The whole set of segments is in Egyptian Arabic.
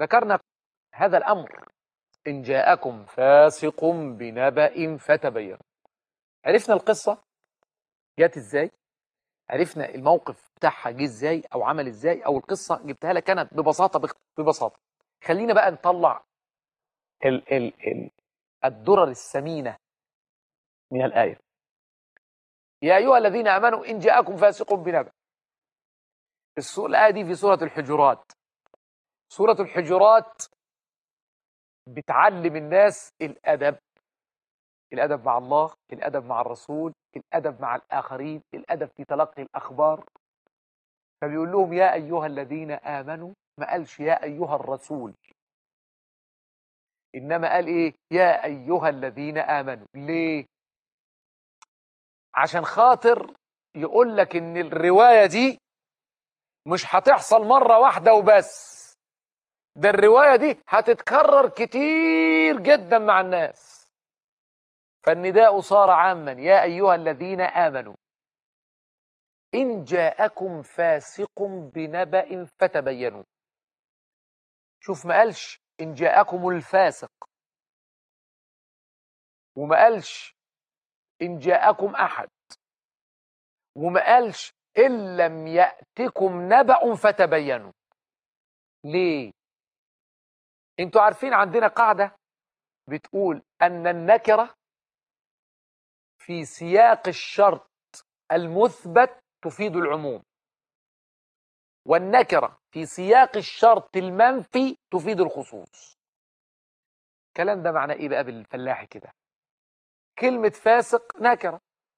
ذكرنا هذا الأمر إن جاءكم فاسق بنبأ فتبين عرفنا القصة جات إزاي عرفنا الموقف بتاعها جه إزاي أو عمل إزاي أو القصة جبتها لك أنا ببساطة ببساطة خلينا بقى نطلع ال ال ال الدرر الثمينة من الآية يا أيها الذين آمنوا إن جاءكم فاسق بنبأ الآية دي في سورة الحجرات سورة الحجرات بتعلم الناس الأدب الأدب مع الله الأدب مع الرسول الأدب مع الآخرين الأدب في تلقي الأخبار فبيقول لهم يا أيها الذين آمنوا ما قالش يا أيها الرسول إنما قال إيه يا أيها الذين آمنوا ليه عشان خاطر يقول لك إن الرواية دي مش هتحصل مرة واحدة وبس ده الرواية دي هتتكرر كتير جدا مع الناس فالنداء صار عاما يا أيها الذين آمنوا إن جاءكم فاسق بنبأ فتبينوا شوف ما قالش إن جاءكم الفاسق وما قالش إن جاءكم أحد وما قالش إن لم يأتكم نبأ فتبينوا ليه انتوا عارفين عندنا قاعدة بتقول أن النكرة في سياق الشرط المثبت تفيد العموم والنكرة في سياق الشرط المنفي تفيد الخصوص الكلام ده معناه ايه بقى بالفلاحي كده كلمة فاسق نكرة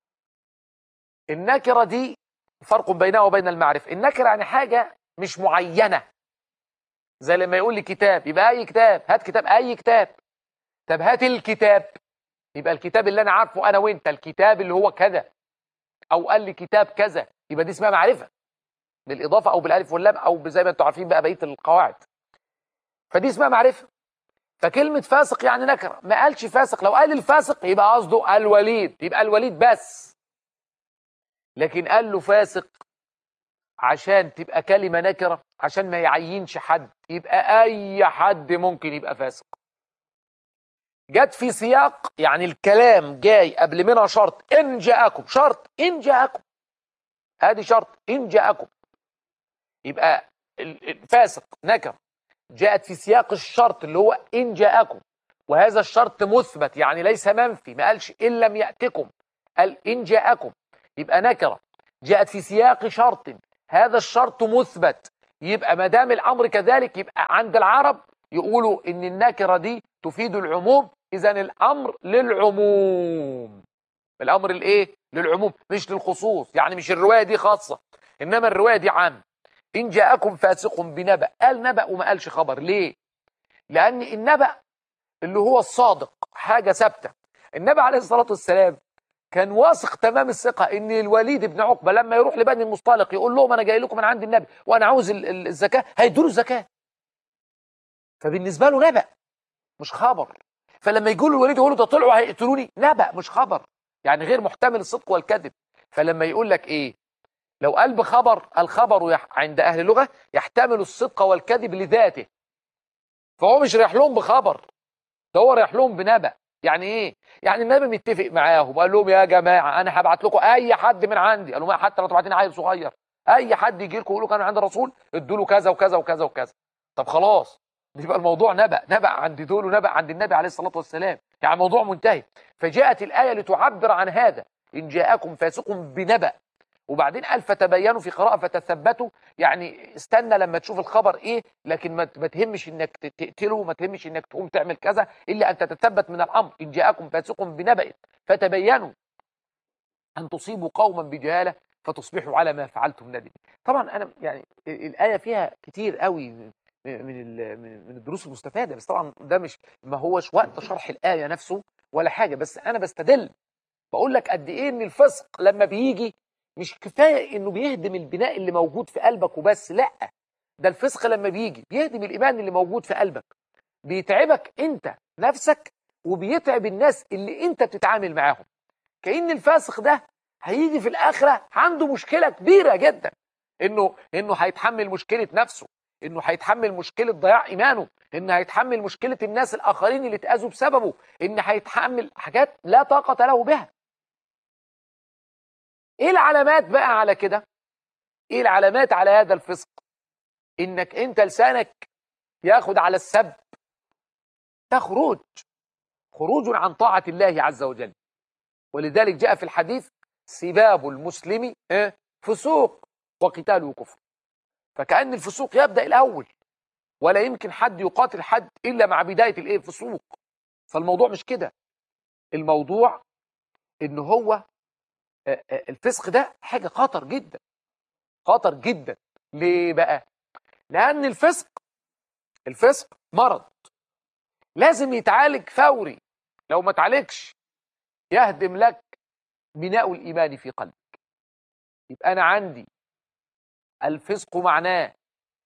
النكرة دي فرق بينها وبين المعرفة النكرة يعني حاجة مش معينة زي لما يقول لي كتاب يبقى اي كتاب هات كتاب اي كتاب طب هات الكتاب يبقى الكتاب اللي انا عارفه انا وانت الكتاب اللي هو كذا او قال لي كتاب كذا يبقى دي اسمها معرفه بالاضافه او بالالف واللام او زي ما انتم عارفين بقى بقيه القواعد فدي اسمها معرفه فكلمه فاسق يعني نكره ما قالش فاسق لو قال الفاسق يبقى قصده الوليد يبقى الوليد بس لكن قال له فاسق عشان تبقى كلمة نكرة عشان ما يعينش حد يبقى أي حد ممكن يبقى فاسق جت في سياق يعني الكلام جاي قبل منها شرط إن جاءكم شرط إن جاءكم هذه شرط إن جاءكم يبقى الفاسق نكر جاءت في سياق الشرط اللي هو إن جاءكم وهذا الشرط مثبت يعني ليس منفي ما قالش إن لم يأتكم قال إن جاءكم يبقى نكرة جاءت في سياق شرط هذا الشرط مثبت يبقى ما دام الامر كذلك يبقى عند العرب يقولوا ان النكره دي تفيد العموم اذا الامر للعموم الامر الايه للعموم مش للخصوص يعني مش الروايه دي خاصه انما الروايه دي عام ان جاءكم فاسق بنبأ قال نبأ وما قالش خبر ليه لان النبأ اللي هو الصادق حاجه ثابته النبي عليه الصلاه والسلام كان واثق تمام الثقة ان الوليد بن عقبة لما يروح لبني المصطلق يقول لهم انا جاي لكم من عند النبي وانا عاوز الزكاة هيدوا له الزكاة فبالنسبة له نبأ مش خبر فلما يقول الوليد يقول له ده طلعوا هيقتلوني نبأ مش خبر يعني غير محتمل الصدق والكذب فلما يقول لك ايه لو قال بخبر الخبر عند اهل اللغة يحتمل الصدق والكذب لذاته فهو مش رايح لهم بخبر ده هو رايح لهم بنبأ يعني ايه يعني النبي متفق معاهم وقال لهم يا جماعه انا هبعت لكم اي حد من عندي قال لهم حتى لو تبعتين عيل صغير اي حد يجي لكم يقول لكم انا عند الرسول ادوا له كذا وكذا وكذا وكذا طب خلاص يبقى الموضوع نبأ نبأ عند دول ونبأ عند النبي عليه الصلاه والسلام يعني الموضوع منتهي فجاءت الايه لتعبر عن هذا ان جاءكم فاسق بنبأ وبعدين قال فتبينوا في قراءة فتثبتوا يعني استنى لما تشوف الخبر ايه لكن ما تهمش انك تقتله ما تهمش انك تقوم تعمل كذا الا ان تتثبت من الامر ان جاءكم فاسق بنبأ فتبينوا ان تصيبوا قوما بجهاله فتصبحوا على ما فعلتم ندم طبعا انا يعني الايه فيها كتير قوي من من الدروس المستفاده بس طبعا ده مش ما هوش وقت شرح الايه نفسه ولا حاجه بس انا بستدل بقول لك قد ايه ان الفسق لما بيجي مش كفاية انه بيهدم البناء اللي موجود في قلبك وبس لا ده الفسق لما بيجي بيهدم الايمان اللي موجود في قلبك بيتعبك انت نفسك وبيتعب الناس اللي انت بتتعامل معاهم كأن الفاسق ده هيجي في الاخرة عنده مشكلة كبيرة جدا انه انه هيتحمل مشكلة نفسه انه هيتحمل مشكله ضياع ايمانه ان هيتحمل مشكله الناس الاخرين اللي اتاذوا بسببه ان هيتحمل حاجات لا طاقه له بها ايه العلامات بقى على كده ايه العلامات على هذا الفسق انك انت لسانك ياخد على السب ده خروج خروج عن طاعه الله عز وجل ولذلك جاء في الحديث سباب المسلم إيه؟ فسوق وقتاله كفر فكأن الفسوق يبدأ الأول ولا يمكن حد يقاتل حد إلا مع بداية الإيه الفسوق فالموضوع مش كده الموضوع إن هو آه، آه، الفسق ده حاجة خطر جدا خطر جدا ليه بقى لأن الفسق الفسق مرض لازم يتعالج فوري لو ما تعالجش يهدم لك بناء الإيمان في قلبك يبقى أنا عندي الفسق معناه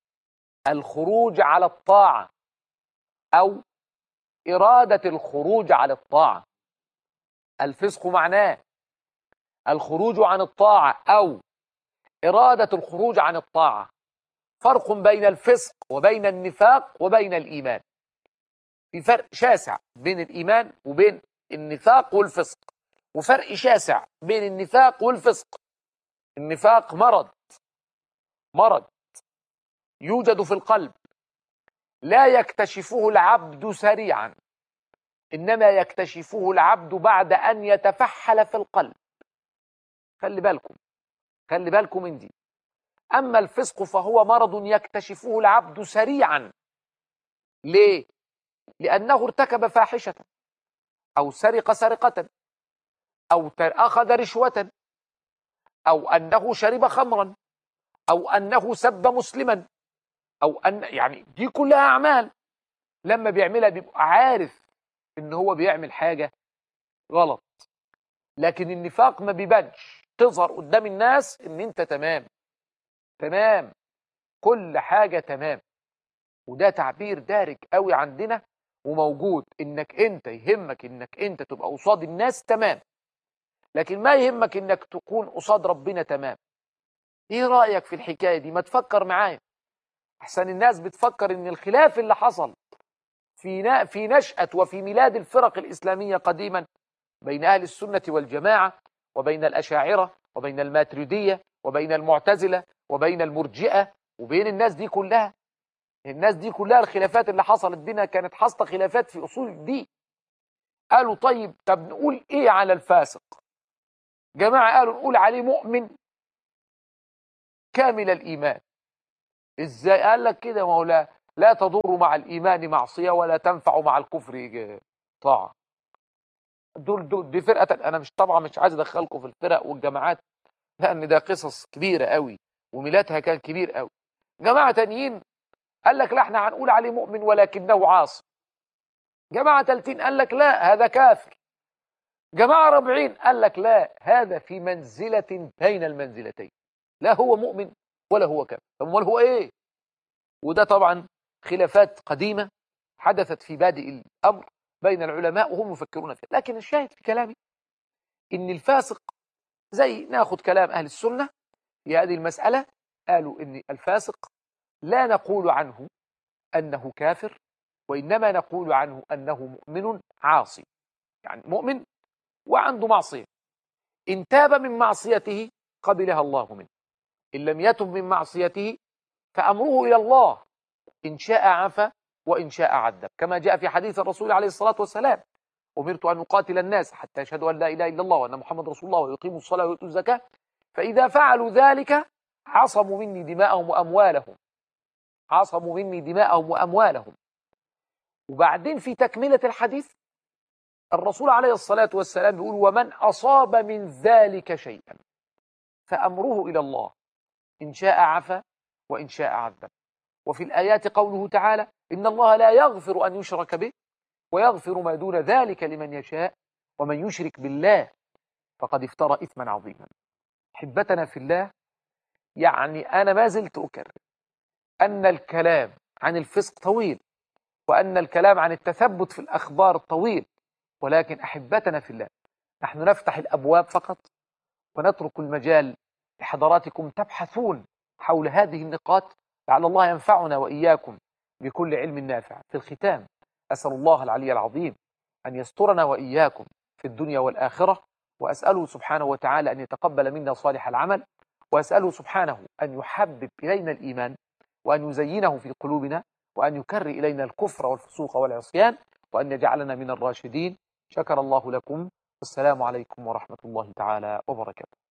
الخروج على الطاعة أو إرادة الخروج على الطاعة الفسق معناه الخروج عن الطاعة أو إرادة الخروج عن الطاعة فرق بين الفسق وبين النفاق وبين الإيمان في فرق شاسع بين الإيمان وبين النفاق والفسق وفرق شاسع بين النفاق والفسق النفاق مرض مرض يوجد في القلب لا يكتشفه العبد سريعا إنما يكتشفه العبد بعد أن يتفحل في القلب خلي بالكم خلي بالكم من دي أما الفسق فهو مرض يكتشفه العبد سريعا ليه؟ لأنه ارتكب فاحشة أو سرق سرقة أو أخذ رشوة أو أنه شرب خمرا أو أنه سب مسلما أو أن يعني دي كلها أعمال لما بيعملها بيبقى عارف إن هو بيعمل حاجة غلط لكن النفاق ما بيبانش تظهر قدام الناس إن أنت تمام تمام كل حاجة تمام وده تعبير دارج قوي عندنا وموجود انك انت يهمك انك انت تبقى قصاد الناس تمام لكن ما يهمك انك تكون قصاد ربنا تمام ايه رأيك في الحكاية دي ما تفكر معايا احسن الناس بتفكر ان الخلاف اللي حصل في في نشأة وفي ميلاد الفرق الإسلامية قديما بين أهل السنة والجماعة وبين الأشاعرة وبين الماتريدية وبين المعتزلة وبين المرجئة وبين الناس دي كلها الناس دي كلها الخلافات اللي حصلت بينا كانت حاصله خلافات في اصول الدين قالوا طيب طب نقول ايه على الفاسق جماعه قالوا نقول عليه مؤمن كامل الايمان ازاي قال لك كده ما هو لا, لا تضر مع الايمان معصيه ولا تنفع مع الكفر طاعه دول دول دي فرقه انا مش طبعا مش عايز ادخلكم في الفرق والجماعات لان ده قصص كبيره قوي وميلادها كان كبير قوي جماعه تانيين قال لك لا احنا هنقول عليه مؤمن ولكنه عاصي جماعة تلتين قال لك لا هذا كافر جماعة ربعين قال لك لا هذا في منزلة بين المنزلتين لا هو مؤمن ولا هو كافر طب امال هو ايه وده طبعا خلافات قديمة حدثت في بادئ الأمر بين العلماء وهم يفكرون فيه لكن الشاهد في كلامي إن الفاسق زي ناخذ كلام أهل السنة في هذه المسألة قالوا إن الفاسق لا نقول عنه أنه كافر وإنما نقول عنه أنه مؤمن عاصي يعني مؤمن وعنده معصية إن تاب من معصيته قبلها الله منه إن لم يتب من معصيته فأمره إلى الله إن شاء عفا وإن شاء عذب كما جاء في حديث الرسول عليه الصلاة والسلام أمرت أن أقاتل الناس حتى يشهدوا أن لا إله إلا الله وأن محمد رسول الله ويقيموا الصلاة ويؤتوا الزكاة فإذا فعلوا ذلك عصموا مني دماءهم وأموالهم عصموا مني دماءهم وأموالهم وبعدين في تكملة الحديث الرسول عليه الصلاة والسلام يقول ومن أصاب من ذلك شيئا فأمره إلى الله إن شاء عفا وإن شاء عذب وفي الآيات قوله تعالى إن الله لا يغفر أن يشرك به ويغفر ما دون ذلك لمن يشاء ومن يشرك بالله فقد افترى إثما عظيما حبتنا في الله يعني أنا ما زلت أكرر أن الكلام عن الفسق طويل وأن الكلام عن التثبت في الأخبار طويل ولكن أحبتنا في الله نحن نفتح الأبواب فقط ونترك المجال لحضراتكم تبحثون حول هذه النقاط لعل الله ينفعنا وإياكم بكل علم نافع في الختام أسأل الله العلي العظيم أن يسترنا وإياكم في الدنيا والآخرة وأسأله سبحانه وتعالى أن يتقبل منا صالح العمل وأسأله سبحانه أن يحبب إلينا الإيمان وأن يزينه في قلوبنا وأن يكر إلينا الكفر والفسوق والعصيان وأن يجعلنا من الراشدين شكر الله لكم والسلام عليكم ورحمة الله تعالى وبركاته